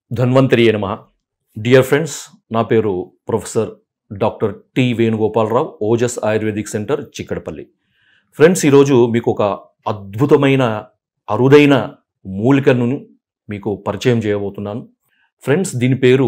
ధన్వంతరి నమ dear friends నా పేరు professor doctor T Venugopalarao Ojas ayurvedic centre Chikkadpally friends ఈరోజు మీకు ఒక అద్భుతమైన అరుదైన మూలికను మీకు పరిచయం చేయబోతున్నాను ఫ్రెండ్స్ దీని పేరు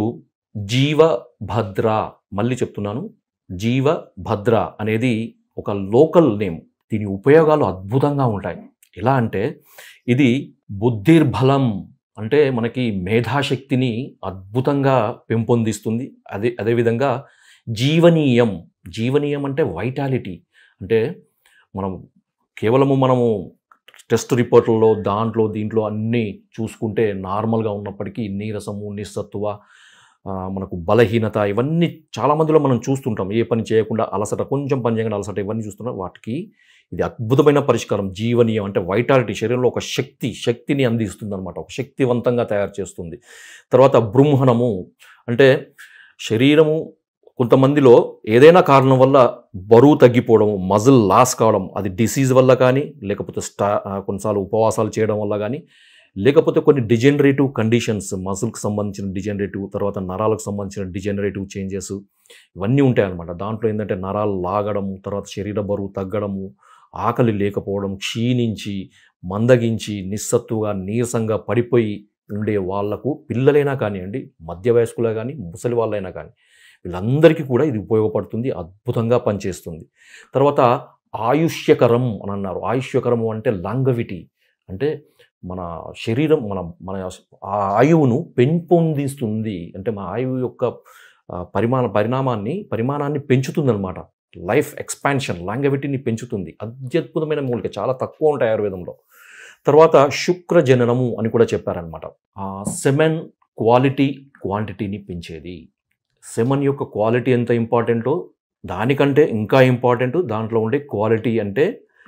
జీవభద్ర మళ్ళీ చెప్తున్నాను జీవభద్ర అనేది ఒక లోకల్ నేమ్ దీని ఉపయోగాలు అద్భుతంగా ఉంటాయి ఎలా అంటే ఇది బుద్ధిర్బలం అంటే మనకి మేధాశక్తిని అద్భుతంగా పెంపొందిస్తుంది అదే అదేవిధంగా జీవనీయం జీవనీయం అంటే వైటాలిటీ అంటే మనం కేవలము మనము టెస్ట్ రిపోర్ట్లలో దాంట్లో దీంట్లో అన్నీ చూసుకుంటే నార్మల్గా ఉన్నప్పటికీ నీరసము నిస్సత్తువ ఆ, మనకు బలహీనత ఇవన్నీ చాలా మందిలో మనం చూస్తుంటాం ఏ పని చేయకుండా అలసట కొంచెం పని చేయకుండా అలసట ఇవన్నీ చూస్తున్నాం వాటికి ఇది అద్భుతమైన పరిష్కారం జీవనీయం అంటే వైటాలిటీ శరీరంలో ఒక శక్తి శక్తిని అందిస్తుంది అనమాట ఒక శక్తివంతంగా తయారు చేస్తుంది తర్వాత బృంహణము అంటే శరీరము కొంతమందిలో ఏదైనా కారణం వల్ల బరువు తగ్గిపోవడం మజిల్ లాస్ కావడం అది డిసీజ్ వల్ల కానీ లేకపోతే స్టా ఆ, కొన్నిసార్లు ఉపవాసాలు చేయడం వల్ల కానీ లేకపోతే కొన్ని డిజనరేటివ్ కండిషన్స్ మజిల్కి సంబంధించిన డిజనరేటివ్ తర్వాత నరాలకు సంబంధించిన డిజనరేటివ్ చేంజెస్ ఇవన్నీ ఉంటాయన్నమాట దాంట్లో ఏంటంటే నరాలు లాగడము తర్వాత శరీర బరువు తగ్గడము ఆకలి లేకపోవడం క్షీణించి మందగించి నిస్సత్తుగా నీరసంగా పడిపోయి ఉండే వాళ్లకు పిల్లలైనా కానివ్వండి మధ్య వయస్కులే కానీ ముసలి వాళ్ళైనా కానీ వీళ్ళందరికీ కూడా ఇది ఉపయోగపడుతుంది అద్భుతంగా పనిచేస్తుంది తర్వాత ఆయుష్యకరం అని అన్నారు ఆయుష్యకరము అంటే లాంగవిటీ అంటే మన శరీరం మన మన ఆ ఆయువును పెంపొందిస్తుంది అంటే మన ఆయువు యొక్క ఆ, పరిమాణ పరిణామాన్ని పరిమాణాన్ని పెంచుతుందన్నమాట లైఫ్ ఎక్స్పాన్షన్ లాంగవిటీని పెంచుతుంది అత్యద్భుతమైన మూలిక చాలా తక్కువ ఉంటాయి ఆయుర్వేదంలో తర్వాత శుక్ర జననము అని కూడా చెప్పారనమాట ఆ సెమెన్ క్వాలిటీ క్వాంటిటీని పెంచేది సెమన్ యొక్క క్వాలిటీ ఎంత ఇంపార్టెంటో దానికంటే ఇంకా ఇంపార్టెంట్ దాంట్లో ఉండే క్వాలిటీ అంటే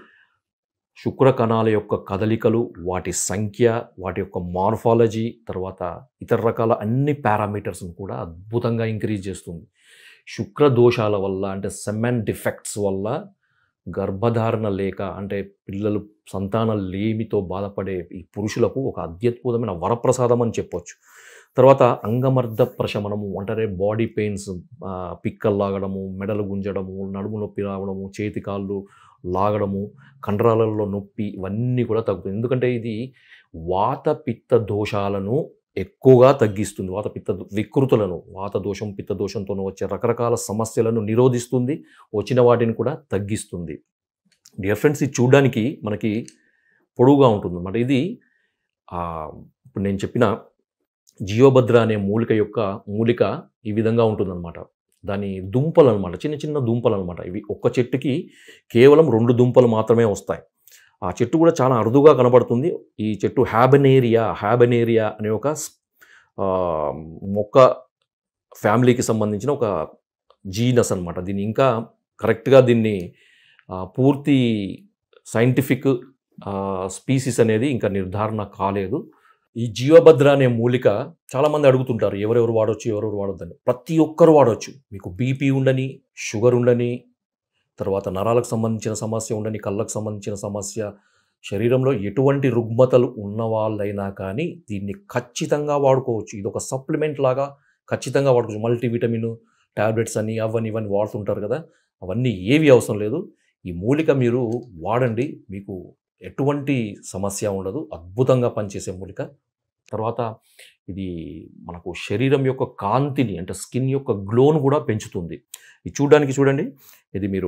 శుక్ర కణాల యొక్క కదలికలు వాటి సంఖ్య వాటి యొక్క మార్ఫాలజీ తర్వాత ఇతర రకాల అన్ని పారామీటర్స్ని కూడా అద్భుతంగా ఇంక్రీజ్ చేస్తుంది శుక్ర దోషాల వల్ల అంటే సెమెన్ డిఫెక్ట్స్ వల్ల గర్భధారణ లేక అంటే పిల్లలు సంతాన లేమితో బాధపడే ఈ పురుషులకు ఒక అత్యద్భుతమైన వరప్రసాదం అని చెప్పొచ్చు తర్వాత అంగమర్ధ ప్రశమనము అంటే బాడీ పెయిన్స్ పిక్కలు లాగడము మెడలు గుంజడము నడుము నొప్పి రావడము చేతి కాళ్ళు లాగడము కండరాలలో నొప్పి ఇవన్నీ కూడా తగ్గుతుంది ఎందుకంటే ఇది వాత పిత్త దోషాలను ఎక్కువగా తగ్గిస్తుంది వాత పిత్త దో- వికృతులను వాత దోషం పిత్త దోషంతో వచ్చే రకరకాల సమస్యలను నిరోధిస్తుంది వచ్చిన వాటిని కూడా తగ్గిస్తుంది డియర్ ఫ్రెండ్స్ ఇది చూడడానికి మనకి పొడవుగా ఉంటుంది అన్నమాట ఇది ఆ, ఇప్పుడు నేను చెప్పిన జియోభద్ర అనే మూలిక యొక్క మూలిక ఈ విధంగా ఉంటుందన్నమాట దాని దుంపలు అనమాట చిన్న చిన్న దుంపలు అనమాట ఇవి ఒక్క చెట్టుకి కేవలం రెండు దుంపలు మాత్రమే వస్తాయి ఆ చెట్టు కూడా చాలా అరుదుగా కనబడుతుంది ఈ చెట్టు హ్యాబనేరియా హ్యాబనేరియా అనే ఒక స్- ఆ, మొక్క ఫ్యామిలీకి సంబంధించిన ఒక జీనస్ అనమాట దీన్ని ఇంకా కరెక్ట్గా దీన్ని ఆ, పూర్తి సైంటిఫిక్ స్పీసీస్ అనేది ఇంకా నిర్ధారణ కాలేదు ఈ జీవభద్ర అనే మూలిక చాలామంది అడుగుతుంటారు ఎవరెవరు వాడొచ్చు ఎవరెవరు వాడొద్దని ప్రతి ఒక్కరు వాడొచ్చు మీకు బీపీ ఉండని షుగర్ ఉండని తర్వాత నరాలకు సంబంధించిన సమస్య ఉండని కళ్ళకు సంబంధించిన సమస్య శరీరంలో ఎటువంటి రుగ్మతలు ఉన్న వాళ్ళైనా కానీ దీన్ని ఖచ్చితంగా వాడుకోవచ్చు ఇది ఒక సప్లిమెంట్ లాగా ఖచ్చితంగా వాడుకోవచ్చు మల్టీవిటమిన్ టాబ్లెట్స్ అని అవన్నీ ఇవన్నీ వాడుతుంటారు కదా అవన్నీ ఏవి అవసరం లేదు ఈ మూలిక మీరు వాడండి మీకు ఎటువంటి సమస్య ఉండదు అద్భుతంగా పనిచేసే మూలిక తర్వాత ఇది మనకు శరీరం యొక్క కాంతిని అంటే స్కిన్ యొక్క గ్లోను కూడా పెంచుతుంది ఇది చూడడానికి చూడండి ఇది మీరు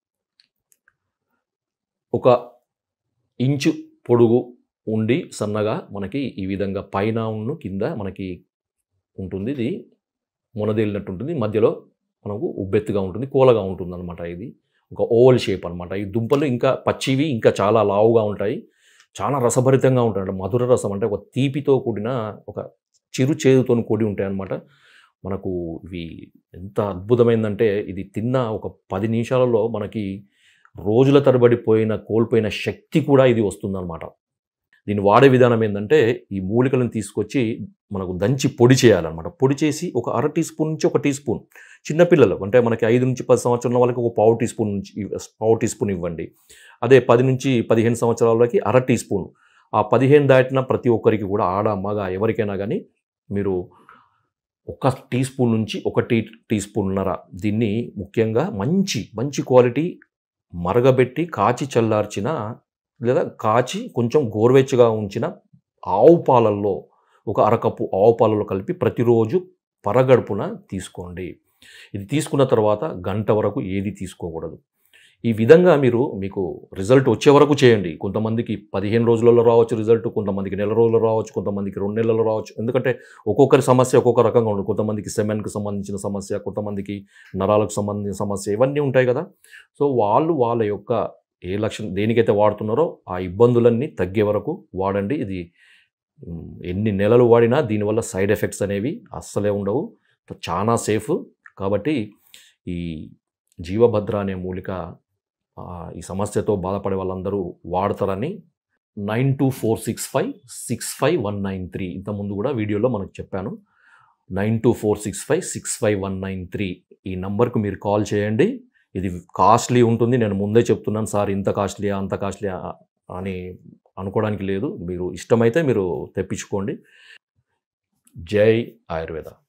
ఒక ఇంచు పొడుగు ఉండి సన్నగా మనకి ఈ విధంగా పైన ఉన్ను కింద మనకి ఉంటుంది ఇది మొనదేలినట్టు ఉంటుంది మధ్యలో మనకు ఉబ్బెత్తుగా ఉంటుంది కోలగా ఉంటుంది అనమాట ఇది ఒక ఓవల్ షేప్ అనమాట ఈ దుంపలు ఇంకా పచ్చివి ఇంకా చాలా లావుగా ఉంటాయి చాలా రసభరితంగా ఉంటాయి అంటే మధుర రసం అంటే ఒక తీపితో కూడిన ఒక చిరు చేదుతో కూడి ఉంటాయి అన్నమాట మనకు ఇవి ఎంత అద్భుతమైందంటే ఇది తిన్న ఒక పది నిమిషాలలో మనకి రోజుల తరబడి పోయిన కోల్పోయిన శక్తి కూడా ఇది వస్తుందన్నమాట దీన్ని వాడే విధానం ఏంటంటే ఈ మూలికలను తీసుకొచ్చి మనకు దంచి పొడి చేయాలన్నమాట పొడి చేసి ఒక అర టీ స్పూన్ నుంచి ఒక టీ స్పూన్ చిన్నపిల్లలు అంటే మనకి ఐదు నుంచి పది సంవత్సరాల వాళ్ళకి ఒక పావు టీ స్పూన్ నుంచి పావు టీ స్పూన్ ఇవ్వండి అదే పది నుంచి పదిహేను సంవత్సరాల వాళ్ళకి అర టీ స్పూన్ ఆ పదిహేను దాటిన ప్రతి ఒక్కరికి కూడా ఆడ మగ ఎవరికైనా కానీ మీరు ఒక టీ స్పూన్ నుంచి ఒక టీ టీ స్పూన్నర దీన్ని ముఖ్యంగా మంచి మంచి క్వాలిటీ మరగబెట్టి కాచి చల్లార్చిన లేదా కాచి కొంచెం గోరువెచ్చగా ఉంచిన ఆవు పాలల్లో ఒక అరకప్పు ఆవు పాలలో కలిపి ప్రతిరోజు పరగడుపున తీసుకోండి ఇది తీసుకున్న తర్వాత గంట వరకు ఏది తీసుకోకూడదు ఈ విధంగా మీరు మీకు రిజల్ట్ వచ్చే వరకు చేయండి కొంతమందికి పదిహేను రోజులలో రావచ్చు రిజల్ట్ కొంతమందికి నెల రోజుల్లో రావచ్చు కొంతమందికి రెండు నెలల్లో రావచ్చు ఎందుకంటే ఒక్కొక్కరి సమస్య ఒక్కొక్క రకంగా ఉంటుంది కొంతమందికి సెమెన్కి సంబంధించిన సమస్య కొంతమందికి నరాలకు సంబంధించిన సమస్య ఇవన్నీ ఉంటాయి కదా సో వాళ్ళు వాళ్ళ యొక్క ఏ లక్షణం దేనికైతే వాడుతున్నారో ఆ ఇబ్బందులన్నీ తగ్గే వరకు వాడండి ఇది మ్, ఎన్ని నెలలు వాడినా దీనివల్ల సైడ్ ఎఫెక్ట్స్ అనేవి అస్సలే ఉండవు చాలా సేఫ్ కాబట్టి ఈ జీవభద్ర అనే మూలిక ఆ, ఈ సమస్యతో బాధపడే వాళ్ళందరూ వాడతారని nine two four six five six five one nine three ఇంతకుముందు కూడా వీడియోలో మనకు చెప్పాను nine two four six five six five one nine three ఈ నంబర్కు మీరు కాల్ చేయండి ఇది కాస్ట్లీ ఉంటుంది నేను ముందే చెప్తున్నాను సార్ ఇంత కాస్ట్లీ అంత కాస్ట్లీ అని అనుకోవడానికి లేదు మీరు ఇష్టమైతే మీరు తెప్పించుకోండి జై ఆయుర్వేద